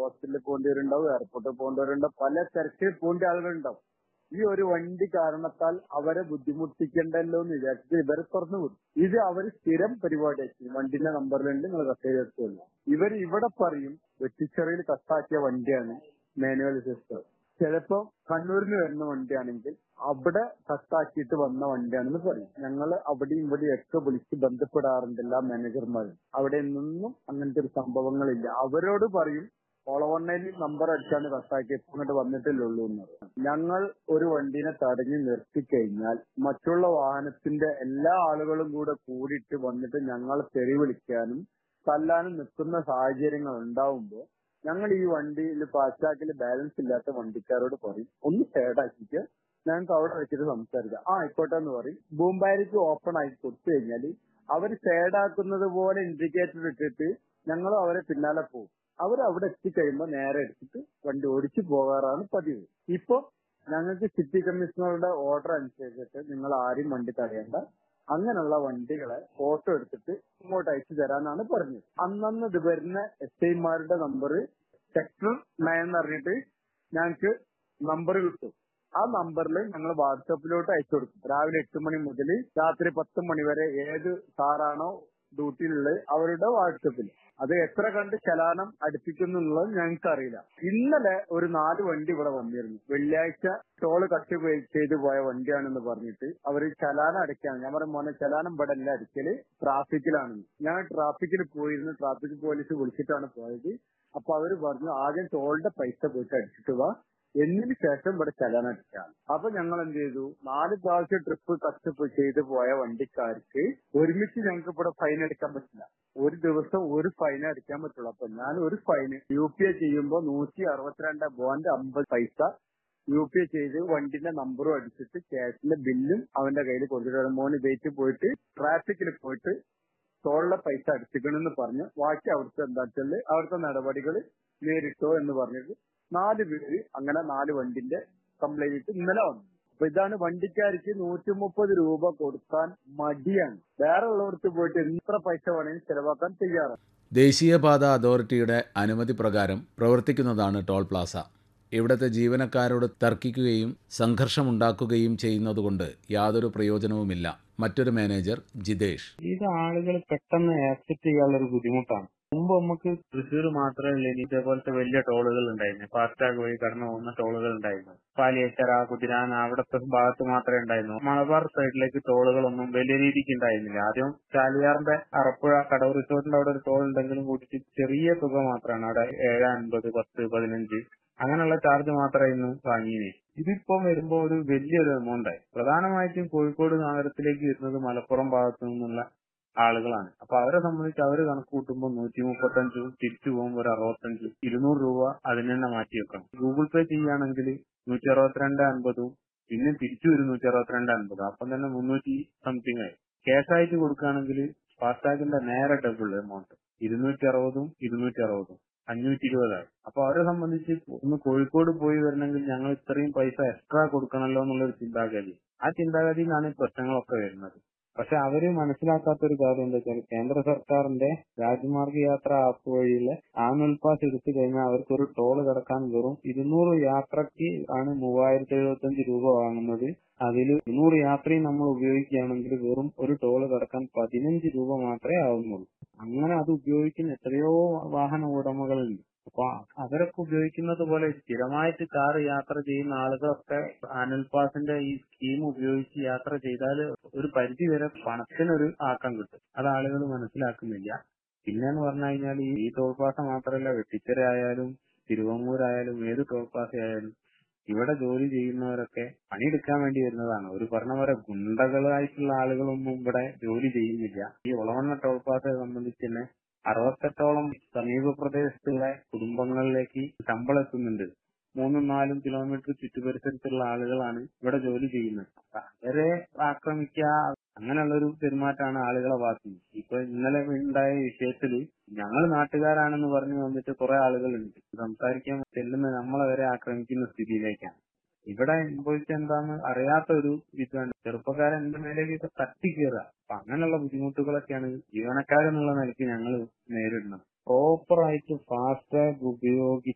ഹോസ്പിറ്റലിൽ പോകേണ്ടവരുണ്ടാവും എയർപോർട്ടിൽ പോകേണ്ടവരുണ്ടാവും പല തിരക്കിൽ പോകേണ്ട ആളുകളുണ്ടാവും ഈ ഒരു വണ്ടി കാരണത്താൽ അവരെ ബുദ്ധിമുട്ടിക്കണ്ടല്ലോ എന്ന് വിചാരിച്ചിട്ട് ഇവരെ തുറന്നു വിടും ഇത് അവർ സ്ഥിരം പരിപാടിയാക്കി വണ്ടിന്റെ നമ്പറിലുണ്ട് നിങ്ങൾ കട്ടേജ് എടുത്തില്ല ഇവർ ഇവിടെ പറയും വെട്ടിച്ചെറിയിൽ കട്ടാക്കിയ വണ്ടിയാണ് മാനുവൽ സിസ്റ്റം ചിലപ്പോ കണ്ണൂരിന് വരുന്ന വണ്ടിയാണെങ്കിൽ അവിടെ കട്ടാക്കിയിട്ട് വന്ന വണ്ടിയാണെന്ന് പറയും ഞങ്ങൾ അവിടെയും ഇവിടെയും ഒക്കെ വിളിച്ച് ബന്ധപ്പെടാറുണ്ട് എല്ലാ മാനേജർമാരും അവിടെ നിന്നും അങ്ങനത്തെ ഒരു സംഭവങ്ങളില്ല അവരോട് പറയും ഓളവണ്ണയിൽ നമ്പർ അടിച്ചാണ് കട്ടാക്കി ഇങ്ങോട്ട് വന്നിട്ടില്ലേ ഉള്ളൂ എന്ന് പറയും ഞങ്ങൾ ഒരു വണ്ടീനെ തടഞ്ഞു നിർത്തി കഴിഞ്ഞാൽ മറ്റുള്ള വാഹനത്തിന്റെ എല്ലാ ആളുകളും കൂടെ കൂടിയിട്ട് വന്നിട്ട് ഞങ്ങളെ തെറി വിളിക്കാനും തല്ലാനും നിൽക്കുന്ന സാഹചര്യങ്ങൾ ഉണ്ടാവുമ്പോൾ ഞങ്ങൾ ഈ വണ്ടിയിൽ ഫാസ്റ്റാക്കിൽ ബാലൻസ് ഇല്ലാത്ത വണ്ടിക്കാരോട് പറയും ഒന്ന് സേഡാക്കിയിട്ട് ഞങ്ങൾക്ക് അവിടെ വെച്ചിട്ട് സംസാരിക്കാം ആ ആയിക്കോട്ടെ എന്ന് പറയും ബൂംബാരിക്ക് ഓപ്പൺ ആക്കി കൊടുത്തു കഴിഞ്ഞാൽ അവർ സേഡാക്കുന്നത് പോലെ ഇൻഡിക്കേറ്റർ ഇട്ടിട്ട് ഞങ്ങൾ അവരെ പിന്നാലെ പോകും അവർ അവിടെ എത്തിക്കഴിയുമ്പോൾ നേരെ എടുത്തിട്ട് വണ്ടി ഓടിച്ചു പോകാറാണ് പതിവ് ഇപ്പൊ ഞങ്ങൾക്ക് സിറ്റി കമ്മീഷണറുടെ ഓർഡർ അനുസരിച്ചിട്ട് നിങ്ങൾ ആരും വണ്ടി തടയണ്ട അങ്ങനെയുള്ള വണ്ടികളെ ഫോട്ടോ എടുത്തിട്ട് ഇങ്ങോട്ട് അയച്ചു തരാനാണ് പറഞ്ഞത് അന്നന്ന് ഇത് വരുന്ന എസ് ഐമാരുടെ നമ്പർ സെക്ടർ നയൻ എന്ന് പറഞ്ഞിട്ട് ഞങ്ങൾക്ക് നമ്പർ കിട്ടും ആ നമ്പറിൽ ഞങ്ങൾ വാട്സാപ്പിലോട്ട് അയച്ചു കൊടുക്കും രാവിലെ എട്ട് മണി മുതൽ രാത്രി പത്ത് മണി വരെ ഏത് സാറാണോ ഡ്യൂട്ടിയിലുള്ളത് അവരുടെ വാട്സപ്പിൽ അത് എത്ര കണ്ട് ചലാനം അടുപ്പിക്കുന്നുള്ളത് ഞങ്ങൾക്ക് അറിയില്ല ഇന്നലെ ഒരു നാല് വണ്ടി ഇവിടെ വന്നിരുന്നു വെള്ളിയാഴ്ച ടോള് കട്ട് പോയി- ചെയ്തു പോയ വണ്ടിയാണെന്ന് പറഞ്ഞിട്ട് അവർ ചലാനം അടയ്ക്കാണ് ഞാൻ പറഞ്ഞു മോനെ ചലാനം ഇവിടെ അല്ല അടിക്കല് ട്രാഫിക്കിലാണെന്ന് ഞാൻ ട്രാഫിക്കിൽ പോയിരുന്നു ട്രാഫിക് പോലീസ് വിളിച്ചിട്ടാണ് പോയത് അപ്പൊ അവര് പറഞ്ഞു ആദ്യം ടോളിന്റെ പൈസ പോയിട്ട് അടിച്ചിട്ട് വാ എന്നതിന് ശേഷം ഇവിടെ ചലാനം അടിക്കാം അപ്പൊ ഞങ്ങൾ എന്ത് ചെയ്തു നാല് പ്രാവശ്യം ട്രിപ്പ് കഷ്ടപ്പ് ചെയ്ത് പോയ വണ്ടിക്കാർക്ക് ഒരുമിച്ച് ഞങ്ങൾക്ക് ഇവിടെ ഫൈൻ അടിക്കാൻ പറ്റില്ല ഒരു ദിവസം ഒരു ഫൈൻ അടിക്കാൻ പറ്റുള്ളൂ അപ്പൊ ഞാൻ ഒരു ഫൈന് യു പി ഐ ചെയ്യുമ്പോൾ നൂറ്റി അറുപത്തിരണ്ട് പോയിന്റ് അമ്പത് പൈസ യു പി ഐ ചെയ്ത് വണ്ടിന്റെ നമ്പറും അടിച്ചിട്ട് ക്യാഷിന്റെ ബില്ലും അവന്റെ കയ്യിൽ കൊടുത്തിട്ട് മോന് വെയിറ്റ് പോയിട്ട് ട്രാഫിക്കിൽ പോയിട്ട് ടോളിലെ പൈസ അടിച്ചിക്കണെന്ന് പറഞ്ഞ് ബാക്കി അവിടുത്തെ എന്താ വെച്ചാല് അവിടുത്തെ നടപടികൾ നേരിട്ടോ എന്ന് പറഞ്ഞിട്ട് നാല് പേര് അങ്ങനെ നാല് വണ്ടിന്റെ കംപ്ലൈന്റ് ഇന്നലെ വന്നു അപ്പൊ ഇതാണ് വണ്ടിക്കാർക്ക് നൂറ്റി മുപ്പത് രൂപ കൊടുക്കാൻ മടിയാണ് വേറെ ഉള്ളവർക്ക് പോയിട്ട് എത്ര പൈസ വേണമെങ്കിലും ചെലവാക്കാൻ തയ്യാറാണ് ദേശീയപാത അതോറിറ്റിയുടെ അനുമതി പ്രകാരം പ്രവർത്തിക്കുന്നതാണ് ടോൾ പ്ലാസ ഇവിടുത്തെ ജീവനക്കാരോട് തർക്കിക്കുകയും സംഘർഷമുണ്ടാക്കുകയും ചെയ്യുന്നതുകൊണ്ട് യാതൊരു പ്രയോജനവുമില്ല മറ്റൊരു മാനേജർ ജിതേഷ് ഇത് ആളുകൾ പെട്ടെന്ന് ആക്സെപ്റ്റ് ചെയ്യാനുള്ള ഒരു ബുദ്ധിമുട്ടാണ് മുമ്പ് നമുക്ക് തൃശ്ശൂർ മാത്രമല്ല ഇനി ഇതേപോലത്തെ വലിയ ടോളുകൾ ഉണ്ടായിരുന്നു ഫാസ്ടാഗ് വഴി കടന്നു പോകുന്ന ടോളുകൾ ഉണ്ടായിരുന്നു പാലിയേക്കര കുതിരാന അവിടത്തെ ഭാഗത്ത് മാത്രമേ ഉണ്ടായിരുന്നു മലബാർ സൈഡിലേക്ക് ടോളുകളൊന്നും വലിയ രീതിക്ക് ഉണ്ടായിരുന്നില്ല ആദ്യം ചാലിയാറിന്റെ അറപ്പുഴ കടവ് റിസോർട്ടിന്റെ അവിടെ ഒരു ടോൾ ഉണ്ടെങ്കിലും കൂട്ടിട്ട് ചെറിയ തുക മാത്രമാണ് അവിടെ ഏഴ് അൻപത് പത്ത് പതിനഞ്ച് അങ്ങനെയുള്ള ചാർജ് മാത്രമായിരുന്നു വാങ്ങിയത് ഇതിപ്പോ വരുമ്പോ ഒരു വലിയൊരു എമൗണ്ട് ആയി പ്രധാനമായിട്ടും കോഴിക്കോട് നഗരത്തിലേക്ക് വരുന്നത് മലപ്പുറം ഭാഗത്തു നിന്നുള്ള ആളുകളാണ് അപ്പൊ അവരെ സംബന്ധിച്ച് അവര് കണക്ക് കൂട്ടുമ്പോൾ നൂറ്റി മുപ്പത്തഞ്ചും തിരിച്ചു പോകുമ്പോൾ ഒരു അറുപത്തഞ്ച് ഇരുന്നൂറ് രൂപ അതിന് തന്നെ മാറ്റി വെക്കണം ഗൂഗിൾ പേ ചെയ്യുകയാണെങ്കിൽ നൂറ്റി അറുപത്തിരണ്ട് അൻപതും പിന്നെ തിരിച്ചു വരും നൂറ്റി അറുപത്തിരണ്ട് അൻപതും അപ്പം തന്നെ മുന്നൂറ്റി സംതിങ് ആയി ക്യാഷ് ആയിട്ട് കൊടുക്കുകയാണെങ്കിൽ ഫാസ്ടാഗിന്റെ നേരെ ഡബിൾ എമൗണ്ട് ഇരുന്നൂറ്റി അറുപതും ഇരുന്നൂറ്റി അറുപതും അഞ്ഞൂറ്റി ഇരുപതായി അപ്പൊ അവരെ സംബന്ധിച്ച് ഒന്ന് കോഴിക്കോട് പോയി വരണമെങ്കിൽ ഞങ്ങൾ ഇത്രയും പൈസ എക്സ്ട്രാ കൊടുക്കണമല്ലോ എന്നുള്ളൊരു ചിന്താഗതി ആ ചിന്താഗതിയിലാണ് ഈ പ്രശ്നങ്ങളൊക്കെ വരുന്നത് പക്ഷെ അവര് മനസ്സിലാക്കാത്ത ഒരു കാര്യം എന്താ വെച്ചാൽ കേന്ദ്ര സർക്കാരിന്റെ രാജ്മാർഗ യാത്ര ആപ്പ് വഴിയിലെ ആനുവൽ പാസ് എടുത്തു കഴിഞ്ഞാൽ അവർക്ക് ഒരു ടോൾ കിടക്കാൻ വെറും ഇരുന്നൂറ് യാത്രക്ക് ആണ് മൂവായിരത്തി എഴുപത്തി രൂപ വാങ്ങുന്നത് അതിൽ ഇരുന്നൂറ് യാത്രയും നമ്മൾ ഉപയോഗിക്കുകയാണെങ്കിൽ വെറും ഒരു ടോൾ കിടക്കാൻ പതിനഞ്ച് രൂപ മാത്രമേ ആവുന്നുള്ളൂ അങ്ങനെ അത് ഉപയോഗിക്കുന്ന എത്രയോ വാഹന ഉടമകളുണ്ട് അപ്പൊ അവരൊക്കെ ഉപയോഗിക്കുന്നത് പോലെ സ്ഥിരമായിട്ട് കാർ യാത്ര ചെയ്യുന്ന ആളുകളൊക്കെ ആനുവൽ പാസിന്റെ ഈ സ്കീം ഉപയോഗിച്ച് യാത്ര ചെയ്താൽ ഒരു പരിധി വരെ പണത്തിനൊരു ആക്കം കിട്ടും അത് ആളുകൾ മനസ്സിലാക്കുന്നില്ല പിന്നെന്ന് പറഞ്ഞു കഴിഞ്ഞാൽ ഈ ടോൾ പാസ മാത്രമല്ല വെട്ടിച്ചിറ ആയാലും തിരുവങ്ങൂരായാലും ഏത് ടോൾ പാസ ആയാലും ഇവിടെ ജോലി ചെയ്യുന്നവരൊക്കെ പണിയെടുക്കാൻ വേണ്ടി വരുന്നതാണ് ഒരു പറഞ്ഞ പോലെ ഗുണ്ടകളായിട്ടുള്ള ആളുകളൊന്നും ഇവിടെ ജോലി ചെയ്യുന്നില്ല ഈ ഒളവണ്ണ ടോൾ പാസയെ സംബന്ധിച്ച് തന്നെ അറുപത്തെട്ടോളം സമീപ പ്രദേശത്തുള്ള കുടുംബങ്ങളിലേക്ക് ശമ്പളം എത്തുന്നുണ്ട് മൂന്നും നാലും കിലോമീറ്റർ ചുറ്റുപരിസരത്തുള്ള ആളുകളാണ് ഇവിടെ ജോലി ചെയ്യുന്നത് അപ്പൊ അവരെ ആക്രമിക്കുക അങ്ങനെയുള്ള ഒരു പെരുമാറ്റമാണ് ആളുകളെ ഭാഗത്തുനിന്ന് ഇപ്പൊ ഇന്നലെ ഉണ്ടായ വിഷയത്തില് ഞങ്ങൾ നാട്ടുകാരാണെന്ന് പറഞ്ഞു വന്നിട്ട് കുറെ ആളുകളുണ്ട് സംസാരിക്കാൻ ചെല്ലുന്ന നമ്മളെ വരെ ആക്രമിക്കുന്ന സ്ഥിതിയിലേക്കാണ് ഇവിടെ സംഭവിച്ച എന്താന്ന് അറിയാത്ത ഒരു ഇതാണ് ചെറുപ്പക്കാരൻ എന്റെ മേലേക്ക് തട്ടി കയറുക അപ്പൊ അങ്ങനെയുള്ള ബുദ്ധിമുട്ടുകളൊക്കെയാണ് ജീവനക്കാരെന്നുള്ള നിലയ്ക്ക് ഞങ്ങൾ നേരിടുന്നത് പ്രോപ്പർ ആയിട്ട് ഫാസ്ടാഗ് ഉപയോഗിച്ച്